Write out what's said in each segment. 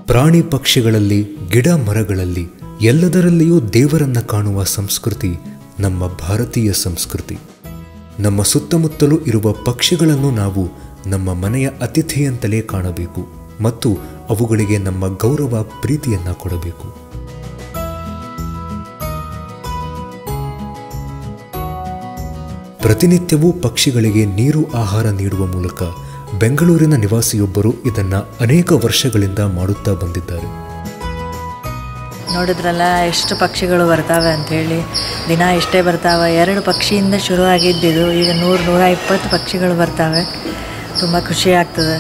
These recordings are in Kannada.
ಪ್ರಾಣಿ ಪಕ್ಷಿಗಳಲ್ಲಿ ಗಿಡ ಮರಗಳಲ್ಲಿ ಎಲ್ಲದರಲ್ಲಿಯೂ ದೇವರನ್ನ ಕಾಣುವ ಸಂಸ್ಕೃತಿ ನಮ್ಮ ಭಾರತೀಯ ಸಂಸ್ಕೃತಿ ನಮ್ಮ ಸುತ್ತಮುತ್ತಲೂ ಇರುವ ಪಕ್ಷಿಗಳನ್ನು ನಾವು ನಮ್ಮ ಮನೆಯ ಅತಿಥಿಯಂತಲೇ ಕಾಣಬೇಕು ಮತ್ತು ಅವುಗಳಿಗೆ ನಮ್ಮ ಗೌರವ ಪ್ರೀತಿಯನ್ನ ಕೊಡಬೇಕು ಪ್ರತಿನಿತ್ಯವೂ ಪಕ್ಷಿಗಳಿಗೆ ನೀರು ಆಹಾರ ನೀಡುವ ಮೂಲಕ ಬೆಂಗಳೂರಿನ ನಿವಾಸಿಯೊಬ್ಬರು ಇದನ್ನ ಅನೇಕ ವರ್ಷಗಳಿಂದ ಮಾಡುತ್ತಾ ಬಂದಿದ್ದಾರೆ ನೋಡಿದ್ರಲ್ಲ ಎಷ್ಟು ಪಕ್ಷಿಗಳು ಬರ್ತಾವೆ ಅಂಥೇಳಿ ದಿನ ಇಷ್ಟೇ ಬರ್ತಾವೆ ಎರಡು ಪಕ್ಷಿಯಿಂದ ಶುರು ಆಗಿದ್ದಿದ್ದು ಈಗ ನೂರು ನೂರ ಇಪ್ಪತ್ತು ಪಕ್ಷಿಗಳು ಬರ್ತಾವೆ ತುಂಬ ಖುಷಿ ಆಗ್ತದೆ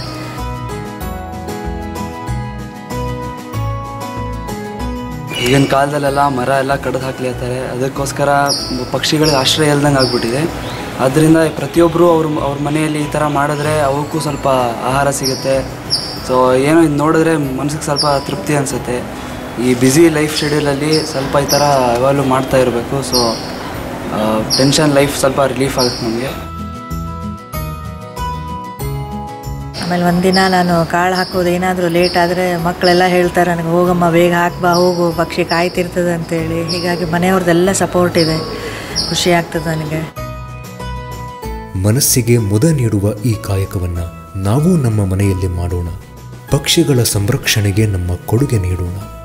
ಈಗಿನ ಕಾಲದಲ್ಲೆಲ್ಲ ಮರ ಎಲ್ಲ ಕಡ್ದು ಹಾಕ್ಲಿರ್ತಾರೆ ಅದಕ್ಕೋಸ್ಕರ ಪಕ್ಷಿಗಳಿಗೆ ಆಶ್ರಯ ಇಲ್ದಂಗೆ ಆಗ್ಬಿಟ್ಟಿದೆ ಆದ್ದರಿಂದ ಪ್ರತಿಯೊಬ್ಬರು ಅವ್ರ ಅವ್ರ ಮನೆಯಲ್ಲಿ ಈ ಥರ ಮಾಡಿದ್ರೆ ಅವಕ್ಕೂ ಸ್ವಲ್ಪ ಆಹಾರ ಸಿಗುತ್ತೆ ಸೊ ಏನೋ ಇದು ನೋಡಿದ್ರೆ ಮನ್ಸಿಗೆ ಸ್ವಲ್ಪ ತೃಪ್ತಿ ಅನಿಸುತ್ತೆ ಈ ಬ್ಯುಸಿ ಲೈಫ್ ಶೆಡ್ಯೂಲಲ್ಲಿ ಸ್ವಲ್ಪ ಈ ಥರ ಯಾವಾಗಲೂ ಮಾಡ್ತಾ ಇರಬೇಕು ಸೊ ಟೆನ್ಷನ್ ಲೈಫ್ ಸ್ವಲ್ಪ ರಿಲೀಫ್ ಆಗುತ್ತೆ ನಮಗೆ ಆಮೇಲೆ ಒಂದಿನ ನಾನು ಕಾಳು ಹಾಕೋದು ಏನಾದರೂ ಲೇಟ್ ಆದರೆ ಮಕ್ಕಳೆಲ್ಲ ಹೇಳ್ತಾರೆ ನನಗೆ ಹೋಗಮ್ಮ ಬೇಗ ಹಾಕ್ಬಾ ಹೋಗು ಪಕ್ಷಿ ಕಾಯ್ತಿರ್ತದೆ ಅಂತೇಳಿ ಹೀಗಾಗಿ ಮನೆಯವ್ರದ್ದೆಲ್ಲ ಸಪೋರ್ಟ್ ಇದೆ ಖುಷಿ ಆಗ್ತದೆ ನನಗೆ ಮನಸ್ಸಿಗೆ ಮುದ ನೀಡುವ ಈ ಕಾಯಕವನ್ನ ನಾವು ನಮ್ಮ ಮನೆಯಲ್ಲಿ ಮಾಡೋಣ ಪಕ್ಷಿಗಳ ಸಂರಕ್ಷಣೆಗೆ ನಮ್ಮ ಕೊಡುಗೆ ನೀಡೋಣ